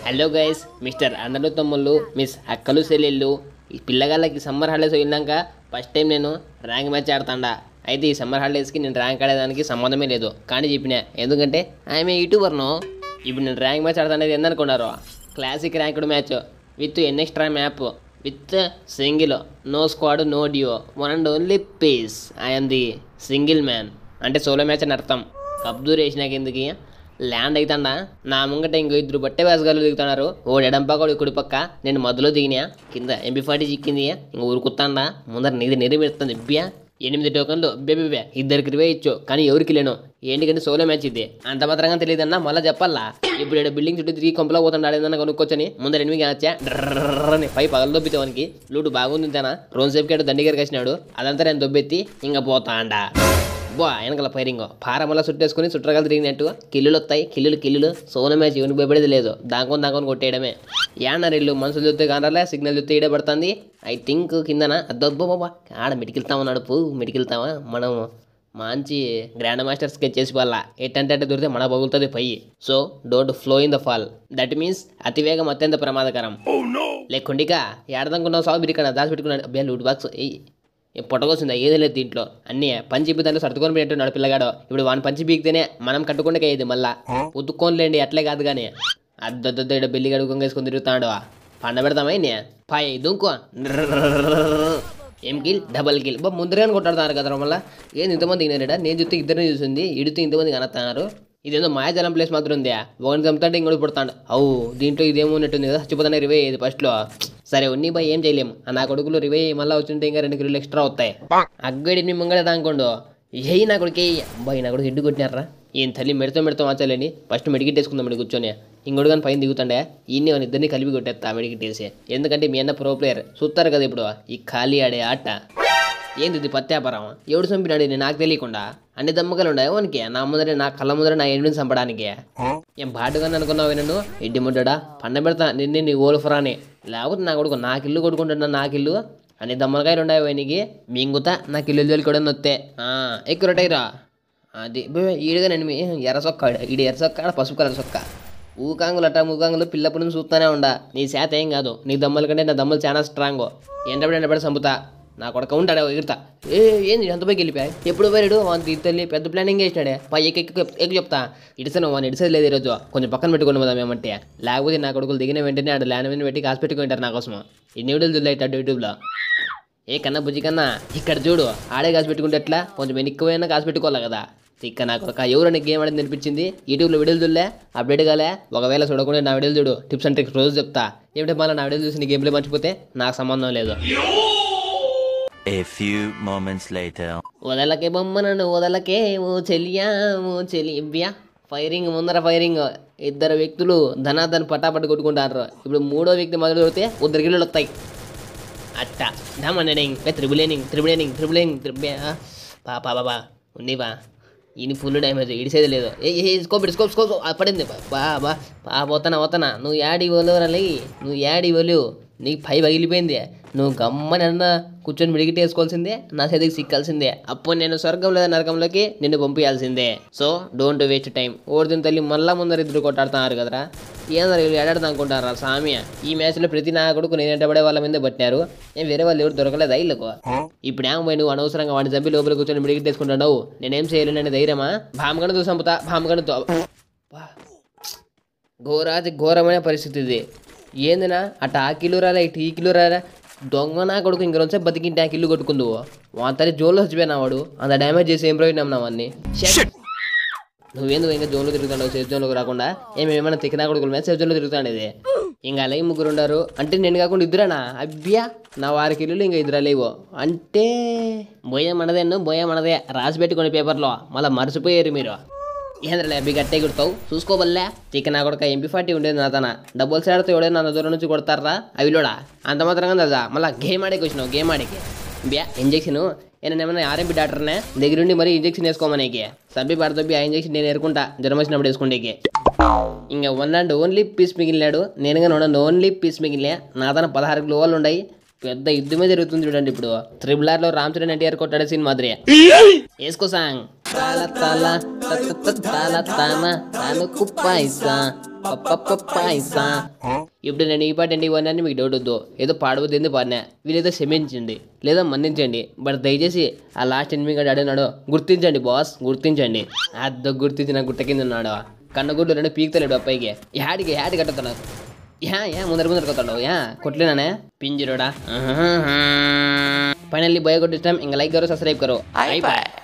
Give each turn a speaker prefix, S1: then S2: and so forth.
S1: Hello guys mister అన్నలు తమ్ముళ్ళు miss అక్కలు చెల్లెళ్ళు ఈ పిల్లగాళ్ళకి సమ్మర్ హాలిడేస్ వెళ్ళాక ఫస్ట్ టైం నేను ర్యాంక్ మ్యాచ్ ఆడుతాండా అయితే ఈ సమ్మర్ హాలిడేస్కి నేను ర్యాంక్ ఆడేదానికి సంబంధమే లేదు కానీ చెప్పిన ఎందుకంటే ఆమె యూట్యూబర్ను ఇప్పుడు నేను ర్యాంక్ మ్యాచ్ ఆడతానేది ఏందనుకున్నారు classic ranked match with N extra map with single no squad no duo one and only piece I'm the single man అంటే సోలో మ్యాచ్ అని అర్థం కబ్జూర్ వేసినాక ఎందుకు ల్యాండ్ అవుతాడా నా ముంగట ఇంకో ఇద్దరు బట్టే వేసగాళ్ళు దిగుతున్నారు ఓ ఎడంపక్క ఓ కుడి పక్క నేను మధ్యలో దిగినా కింద ఎంపీ ఫార్టీ చిక్కింది ఇంక ఊరుకుతాండా ముందర నీది నిరమిస్తుంది బియ్యా ఎనిమిది టోకన్లు బేబీ ఇద్దరికి ఇరవై ఇచ్చు కానీ ఎవరికి లేను ఏంటికంటే సోలో మ్యాచ్ ఇది అంత మాత్రంగా తెలియదన్నా మళ్ళీ చెప్పాలా ఇప్పుడు ఇక్కడ బిల్డింగ్ చుట్టూ తిరిగి కొంపలో పోతాడు ఆడేదన్నా కొనుక్కొచ్చని ముందర ఎనిమిది వచ్చా డ్రని పై పగలు దొబ్బితే వానికి లూటు బాగుంది తన రోజు సేపు కేడు దండిగారికి వచ్చినాడు అదంతా నేను దొబ్బెత్తి ఇంకా పోతాండా బా వెనకాల ఫైరింగ్ పారమల్ల చుట్టేసుకుని చుట్టరకాలు తిరిగినట్టు కిల్లులు వస్తాయి కిల్లులు కిల్లులు సోన మ్యాచ్ ఇవన్నీ భయపడేది లేదు దాకొని దాకొని కొట్టేయడమే యాన్నారు ఇల్లు మనుషులు చూస్తే కానరాలే సిగ్నల్ చూస్తే ఈడే పడుతుంది ఐ థింక్ కిందన అద్దబ్బో బాబా ఆడ మెడికెళ్తామా నడుపు మెడికెళ్తామా మనం మంచి గ్రాండ్ మాస్టర్ స్కెచ్ చేసి వాళ్ళ ఎట్టంటే అంటే దొరికితే మన పగులుతుంది పై so don't flow in the fall that means అతివేగం అత్యంత ప్రమాదకరం లేకుండిగా ఏడదనుకున్నావు సాగు బిరికన్నా దాచి పెట్టుకున్నాడు అబ్బాయి లూట్ బాక్స్ ఎయ్ పొట్టకొస్తుందా ఏది లేదు దీంట్లో అన్నీ పంచి ఇప్పి దాంట్లో సర్దుకొని పెట్టినాడు పిల్లగాడు ఇప్పుడు వాని పంచి బీకితేనే మనం కట్టుకుంటే ఇది మళ్ళా ఉతుక్కోనిలేండి అట్లే కాదు కానీ అద్దొద్ద ఇక్కడ బెల్లి గడుకొని వేసుకొని తిరుగుతాడు పండ పెడతామా నే పాయ్ దుంకో ఏం కిల్ డబల్ కిల్ బా ముందరగానే కొట్టాడుతున్నారు కదా మళ్ళీ ఏంది ఇంతమంది దిగినారట నేను చూస్తే ఇద్దరిని చూసింది ఇడితే ఇంతమంది కనస్తున్నారు ఇదేదో మాయాజలం ప్లేస్ మాత్రం ఉందా ఒకరిని చంపుతాంటే ఇంకోటి పుడతాడు అవు దీంట్లో ఇదేమో ఉన్నట్టుంది కదా చచ్చిపోతానే రివే ఇది ఫస్ట్లో సరే ఉన్ని బాయ్ ఏం చేయలేము ఆ నా కొడుకులు రివే మళ్ళీ వచ్చింటే ఇంకా రెండు కిలోలు ఎక్స్ట్రా వస్తాయి అగ్గడి మీ ముంగడ దానుకోండు ఏ నా కొడుకే అబ్బాయి నా కొడుకు ఎడ్డు కొట్టినారా ఈయన తల్లి మెడతో మెడతో మార్చాలని ఫస్ట్ మెడికెట్ వేసుకుందాం ఇక్కడ కూర్చొని ఇంకోటి కానీ పైన దిగుతుండే ఈయన్ని వాళ్ళ ఇద్దరిని కలిపి కొట్టేస్తా మెడికెట్ వేసి ఎందుకంటే మీ అన్న ప్రో ప్లేయర్ చూస్తారు కదా ఇప్పుడు ఈ ఖాళీ ఆడే ఆట ఏంది ఇది పత్యాపరం ఎవడు చంపినాడు ఇది నాకు తెలియకుండా అన్ని దమ్మకలు ఉన్నాయి వానికి నా ముందరే నా కళ్ళ ముందర నా ఎండిని చంపడానికి ఏం బాటుగా అనుకున్నావు నన్ను ఎడ్డి ముడ్డా పండ పెడతా నిన్ను నీ ఓలుఫరా అని లేకపోతే నా కొడుకు నాకు ఇల్లు కొట్టుకుంటున్నా నాకు ఇల్లు అన్ని దమ్మలకాయలు ఉన్నాయి వానికి మింగుతా నాకు ఇల్లు జోలికి కూడా నొత్తే ఎక్కువ రొట్టయిరా అది ఈడుగా నేను మీ ఎర్ర సొక్క ఈడు ఎర్ర సొక్క ఆడ పసుపు కలర్ సొక్క ఊకాంగులు అట్ట ఊకాంగులు పిల్లప్పటి నుంచి చూస్తానే ఉండా నీ శాత ఏం కాదు నీ దమ్మల కంటే నా దమ్మలు చాలా స్ట్రాంగ్ ఎండబడి ఎండబడి చంపుతా నా కొడక ఉంటాడే ఎగురుతా ఏ ఏంది ఎంత పైకి వెళ్ళిపోయా ఎప్పుడు పోయాడు వాని తీర్థల్లి పెద్ద ప్లానింగ్ వేసినాడే పై ఎక్కి ఎక్కి ఎక్కి చెప్తా ఇడిసాను వాని ఇడిసేది లేదు ఈరోజు కొంచెం పక్కన పెట్టుకుని పోదాం ఏమంటే లేకపోతే నా కొడుకులు దిగిన వెంటనే ఆడ ల్యాండ్ మీద పెట్టి కాసి పెట్టుకుంటారు నా కోసం ఈ న్యూడిల్ దుల్లా ఇట్టాడు యూట్యూబ్లో ఏ కన్నా బుజ్జి కన్నా ఇక్కడ చూడు ఆడే కాసి పెట్టుకుంటే ఎట్లా కొంచెం ఎక్కువైనా కాసి పెట్టుకోవాలి కదా తిక్క నాకు ఒక ఎవరైనా గేమ్ ఆడింది అనిపించింది యూట్యూబ్లో వీడియోలు చూడలే అప్డేట్ కాలే ఒకవేళ చూడకుండా నా వీడియోలు చూడు టిప్స్ అండ్ ట్రిక్స్ రోజు చెప్తా ఏమిటో మళ్ళీ నా వీడియోలు చూసి నీ గేమ్లో మర్చిపోతే నాకు సంబంధం లేదు
S2: A few moments later.
S1: వదలకే బొమ్మ నన్ను వదలకే ఓ చెలియా ఓ చెలివ్యా ఫైరింగ్ ముందర ఫైరింగ్ ఇద్దరు వ్యక్తులు ధనాధన్ పటాపట్ కొట్టుకుంటారు ఇప్పుడు మూడో వ్యక్తి మొదలు కొడితే ఉద్దరు కిలోలు వస్తాయి అట్ట ధమననింగ్ త్రిబులేనింగ్ త్రిబులేనింగ్ త్రిబులేనింగ్ త్రిబే పా పా బాబా ఉన్నివా ఈయన ఫుల్ డ్యామేజ్ ఇడిసేది లేదు ఏ ఏ స్కోప్ ఇటు స్కోప్ స్కోప్ అది పడింది బా బా బా పోతానా పోతానా నువ్వు యాడి ఒలువరలి నువ్వు యాడి ఒలు నీకు పై పగిలిపోయింది నువ్వు గమ్మని అన్న కూర్చొని మిడిగిట్ వేసుకోవాల్సిందే నా చేతికి సిక్కాల్సిందే అప్పుడు నేను స్వర్గం లేదా నరకంలోకి నిన్ను పంపించాల్సిందే సో డోంట్ వేస్ట్ టైం ఓడిన తల్లి మళ్ళా ముందర ఇద్దరు కొట్టాడుతున్నారు కదరా ఏందరు వీళ్ళు ఏడాడుతా అనుకుంటారా సామి ఈ మ్యాచ్లో ప్రతి నా కొడుకు నేను ఎంటబడే వాళ్ళ మీద పట్టారు నేను వేరే వాళ్ళు ఎవరు దొరకలేదు ఇళ్ళకు ఇప్పుడు ఏం పోయి నువ్వు అనవసరంగా వాడిని చంపి లోపల కూర్చొని మిడిగిట్ వేసుకుంటున్నావు నేనేం చేయలేనని ధైర్యమా భామగణతో చంపుతా భామగణతో ఘోరాతి ఘోరమైన పరిస్థితి ఇది ఏందినా అటు ఆ కిలో రారా ఇటు ఈ కిలో రారా దొంగ నా కొడుకు ఇంక రెండు బతికింటే ఆ కిల్లు కొట్టుకుందు వాని తల్లి జోన్లో చచ్చిపోయినా వాడు అంత డ్యామేజ్ చేసి ఏం ప్రయోజనం నా వాడిని నువ్వేందుకు ఇంకా జోన్లో తిరుగుతాడు సేఫ్ జోన్లోకి రాకుండా ఏమేమైనా తిక్కినా కొడుకుల మీద సేఫ్ జోన్లో తిరుగుతాడు ఇది ఇంకా అలాగే ముగ్గురు ఉండారు అంటే నేను కాకుండా ఇద్దరానా అబ్బ్యా నా వారి కిల్లులు ఇంకా ఇద్దరు లేవు అంటే బోయ మనదేను బోయ మనదే రాసి పెట్టుకోండి పేపర్లో మళ్ళీ మర్చిపోయారు మీరు ఏంద్రలే అబ్బి గట్టే కొడతావు చూసుకోవల్లే ఇక నా కొడుక ఎంపీ ఫార్టీ ఉండేది నా తన డబ్బులు సాడితే ఎవడైనా నా దూరం నుంచి కొడతారా అవిలోడా అంత మాత్రంగా కదా మళ్ళీ గేమ్ ఆడేకి వచ్చినావు గేమ్ ఆడేకి బియా ఇంజక్షన్ నేను ఏమన్నా ఆర్ఎంపీ డాక్టర్నే దగ్గరుండి మరి ఇంజక్షన్ వేసుకోమనేకి సబ్బి పడతబ్బి ఆ ఇంజక్షన్ నేను ఎరుకుంటా జ్వరం వచ్చినప్పుడు వేసుకుంటేకి ఇంకా వన్ అండ్ ఓన్లీ పీస్ మిగిలినాడు నేను కానీ వన్ అండ్ ఓన్లీ పీస్ మిగిలినా నా తన పదహారు గ్లోవాలు ఉన్నాయి పెద్ద యుద్ధమే జరుగుతుంది చూడండి ఇప్పుడు త్రిబుల్ ఆర్లో రామ్ చరణ్ ఎన్టీఆర్ కొట్టాడే సీన్ మాదిరి వేసుకో సాంగ్ తాల తాల తత తత తాల తాన తానుకు పాయసా పప్ప పాయసా ఇప్పుడు నేను ఈ పాట ఏంటి ఇవన్నీ మీకు డౌట్ వద్దు ఏదో పాడవద్దు ఎందుకు పాడినా వీళ్ళేదో క్షమించండి లేదా మన్నించండి బట్ దయచేసి ఆ లాస్ట్ ఎనిమిది గంట అడిగినాడు గుర్తించండి బాస్ గుర్తించండి అద్ద గుర్తించిన గుట్ట కింద ఉన్నాడు కన్నగుడ్లు రెండు పీకుతలేడు అబ్బాయికి యాడికి యాడి కట్టుతున్నాడు యా యా ముందర ముందర కొత్తాడు యా కొట్లేనానే పింజరోడా ఫైనల్లీ బయ కొట్టిస్తాం ఇంకా లైక్ కరో సబ్స్క్రైబ్ కరో అయిపోయి